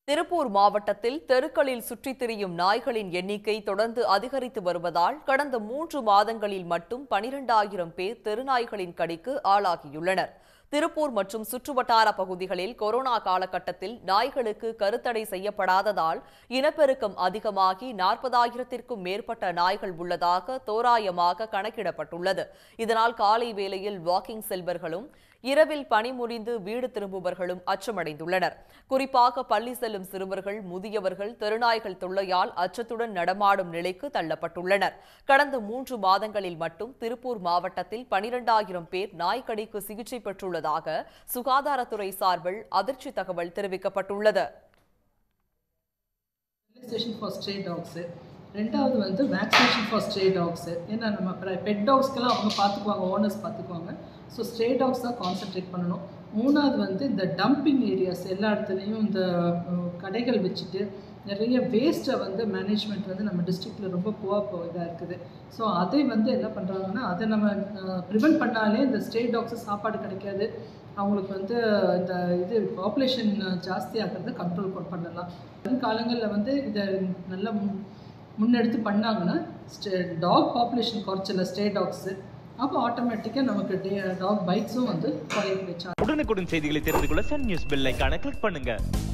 திருப்பூர் மாவட்டத்தில் தெருக்களில் சுற்றித் திரியும் நாய்களின் எண்ணிக்கை தொடர்ந்து அதிகரித்து வருவதால் கடந்த மூன்று மாதங்களில் மட்டும் பனிரெண்டாயிரம் பேர் தெருநாய்களின் கடிக்கு ஆளாகியுள்ளனர் திருப்பூர் மற்றும் சுற்றுவட்டார பகுதிகளில் கொரோனா காலகட்டத்தில் நாய்களுக்கு கருத்தடை செய்யப்படாததால் இனப்பெருக்கம் அதிகமாகி நாற்பதாயிரத்திற்கும் மேற்பட்ட நாய்கள் உள்ளதாக தோராயமாக கணக்கிடப்பட்டுள்ளது இதனால் காலை வேளையில் வாக்கிங் செல்வர்களும் இரவில் பணி முடிந்து வீடு திரும்புபவர்களும் அச்சமடைந்துள்ளனர் குறிப்பாக பள்ளி செல்லும் சிறுவர்கள் முதியவர்கள் தெருநாய்கள் தொல்லையால் அச்சத்துடன் நடமாடும் நிலைக்கு தள்ளப்பட்டுள்ளனர் கடந்த மூன்று மாதங்களில் மட்டும் திருப்பூர் மாவட்டத்தில் பனிரெண்டாயிரம் பேர் நாய்க்கடிக்கு சிகிச்சை பெற்றுள்ளதாக சுகாதாரத்துறை சார்பில் அதிர்ச்சி தகவல் தெரிவிக்கப்பட்டுள்ளது ஸ்டேஷன் ஃபார் ஸ்ட்ரே டாக்ஸு ரெண்டாவது வந்து வேக்சினேஷன் ஃபார் ஸ்ட்ரே டாக்ஸு ஏன்னா நம்ம பெட் டாக்ஸ்க்கெல்லாம் அவங்க பார்த்துக்குவாங்க ஓனர்ஸ் பார்த்துக்குவாங்க ஸோ ஸ்ட்ரே டாக்ஸ் தான் கான்சென்ட்ரேட் பண்ணணும் மூணாவது வந்து இந்த டம்பிங் ஏரியாஸ் எல்லா இடத்துலையும் இந்த அஹ், கடைகள் வச்சுட்டு நிறைய வேஸ்ட்டை வந்து மேனேஜ்மெண்ட் வந்து நம்ம டிஸ்ட்ரிக்டில் ரொம்ப புவாக இதாக இருக்குது ஸோ அதை வந்து என்ன பண்ணுறாங்கன்னா அதை நம்ம ப்ரிவெண்ட் பண்ணாலே இந்த ஸ்ட்ரே டாக்ஸு சாப்பாடு கிடைக்காது அவங்களுக்கு வந்து இந்த இது பாப்புலேஷன் ஜாஸ்தி ஆகிறத கண்ட்ரோல் பண்ணலாம் வரும் காலங்களில் வந்து இதை நல்லா முன் முன்னெடுத்து பண்ணாங்கன்னா ஸ்டே டாக் பாப்புலேஷன் குறைச்சல ஸ்டே டாக்ஸு அப்போ ஆட்டோமேட்டிக்காக நமக்கு டே டாக் பைட்ஸும் வந்து குறைய வச்சா உடனுக்குடன் செய்திகளை தெரிந்து கொள்ள சன் நியூஸ் பெல் ஐகானை கிளிக் பண்ணுங்க